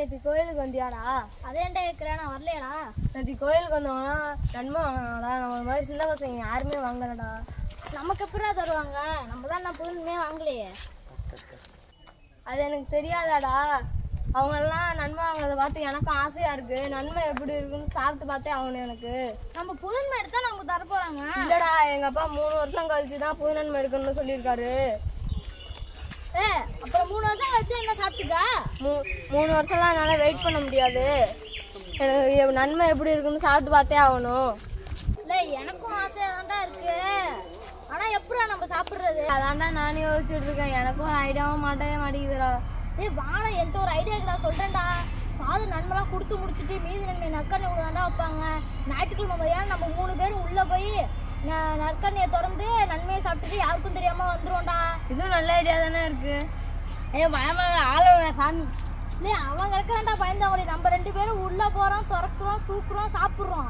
நேற்று கோயிலுக்கு வந்தியாடா அதேன்டா கேட்குறேன் நான் வரலையாடா நேற்று கோயிலுக்கு வந்தவங்கன்னா நன்மை வாங்கினாடா நம்ம மாதிரி சின்ன பசங்க யாருமே வாங்கலடா நமக்கு எப்படா தருவாங்க நம்ம தான் நான் புதுமே வாங்கலையே அது எனக்கு தெரியாதாடா அவங்கெல்லாம் நன்மை வாங்குறத பார்த்து எனக்கும் ஆசையா இருக்கு நன்மை எப்படி இருக்குன்னு சாப்பிட்டு பார்த்தே ஆகணும் எனக்கு நம்ம புதுமை எடுத்தா நமக்கு தர போறாங்க இல்லடா எங்க அப்பா மூணு வருஷம் கழிச்சு தான் புது நன்மை எடுக்கணும்னு சொல்லியிருக்காரு ஏ அப்புறம் மூணு வருஷம் கழிச்சு என்ன சாப்பிட்டுக்க மூ மூணு வருஷம்லாம் என்னால் வெயிட் பண்ண முடியாது எனக்கு எ- நன்மை எப்படி இருக்குன்னு சாப்பிட்டு பார்த்தே ஆகணும் இல்லை எனக்கும் ஆசையாக தான்டா இருக்கு ஆனா எப்படா நம்ம சாப்பிட்றது அதான்டா நானும் யோசிச்சுட்டு இருக்கேன் எனக்கும் ஒரு ஐடியாவும் மாட்டவே மாட்டேங்குதுடா ஏய் வாடா என்கிட்ட ஒரு ஐடியா இருக்குடா சொல்றேன்டா சாது நன்மைலாம் கொடுத்து முடிச்சுட்டு மீதி நன்மை நற்கண்ணை கூட தாண்டா வைப்பாங்க ஞாயிற்றுக்கிழமை மதியானம் நம்ம மூணு பேரும் உள்ள போய் ந- நற்கண்ணியை திறந்து நன்மையை சாப்பிட்டுட்டு யாருக்கும் தெரியாம வந்துருவோம்டா இதுவும் நல்ல ஐடியா தானே இருக்கு ஏ பயமா ஆளோட சாமி இல்லை அவன் கிடக்காண்டா பயந்தவங்களே நம்ம ரெண்டு பேரும் உள்ள போறோம் திறக்கிறோம் தூக்குறோம் சாப்பிட்றோம்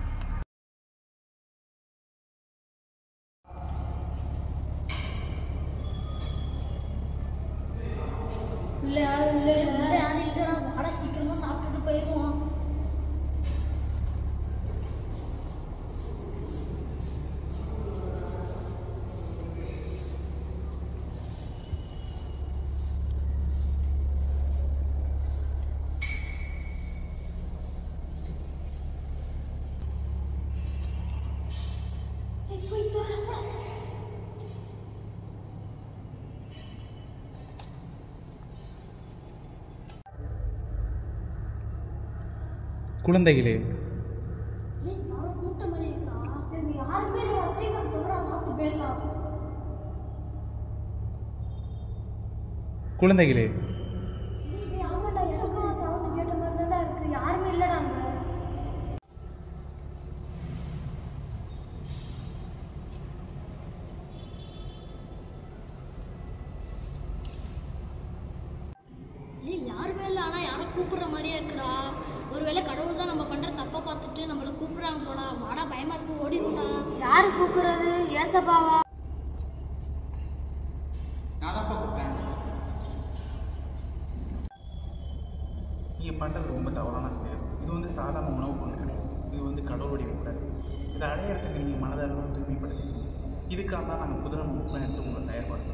இல்லை யாரும் இல்லை யாரும் இல்லைடா வாடா சீக்கிரமா சாப்பிட்டுட்டு போயிடுவோம் குழந்தைகளே கூட்டம் யாருமே இல்லை சீக்கிரம் தொடரா சாப்பிட்டு போயிடலாம் குழந்தைகளே ஆமாண்டா எனக்கும் சவுண்ட் கேட்ட மாதிரி தான்டா இருக்கு யாருமே இல்லடா அங்க ஏய் யாருமே இல்லை ஆனால் யாரோ கூப்பிடுற மாதிரியே இருக்குடா ஒருவேளை கடவுள் தான் நம்ம பண்ற தப்பை பார்த்துட்டு நம்மள கூப்பிடுறாங்க போடா வாடா பயமா இருக்கு ஓடிடும்டா யாரு கூப்பிடுறது ஏசப்பாவா நான் தான்ப்பா கூப்பிட்டேன் நீங்கள் பண்ணுறது ரொம்ப தவறான செயல் இது வந்து சாதாரண உணவு பொருள் கிடையாது இது வந்து கடவுளுடைய கூட இதை அடையிறதுக்கு நீங்கள் மனதளவு தூய்மைப்படுத்திக்கணும் இதுக்காக தான் நாங்கள் குதிரை முப்பை எடுத்து உங்களை தயார்படுத்தணும்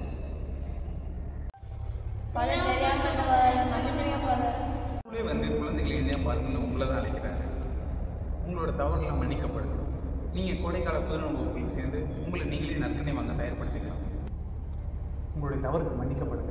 பதில் தெரியாம மன்னிச்சிருங்க ஃபாதர் கடவுளே வந்து குழந்தைகளை என்ன பாருங்கன்னு உங்களை தான் அழைக்கிறாரு உங்களோட தவறுலாம் மன்னிக்கப்படுது நீங்கள் கோடைக்கால குதிரை வகுப்பில் சேர்ந்து உங்களை நீங்களே நற்கனை வாங்க தயார்படுத்திக்கலாம் உங்களுடைய தவறுகள் மன்னிக்கப்படுது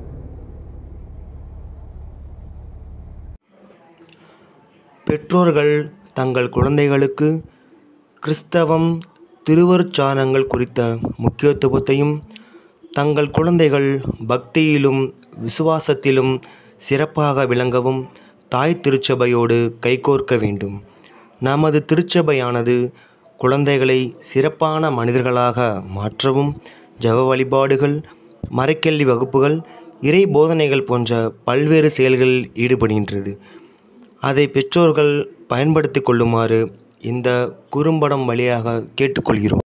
பெற்றோர்கள் தங்கள் குழந்தைகளுக்கு கிறிஸ்தவம் திருவருட்சானங்கள் குறித்த முக்கியத்துவத்தையும் தங்கள் குழந்தைகள் பக்தியிலும் விசுவாசத்திலும் சிறப்பாக விளங்கவும் தாய் திருச்சபையோடு கைகோர்க்க வேண்டும் நமது திருச்சபையானது குழந்தைகளை சிறப்பான மனிதர்களாக மாற்றவும் ஜெப வழிபாடுகள் மறைக்கல்வி வகுப்புகள் இறை போதனைகள் போன்ற பல்வேறு செயல்களில் ஈடுபடுகின்றது அதை பெற்றோர்கள் பயன்படுத்திக் கொள்ளுமாறு இந்த குறும்படம் வழியாக கேட்டுக்கொள்கிறோம்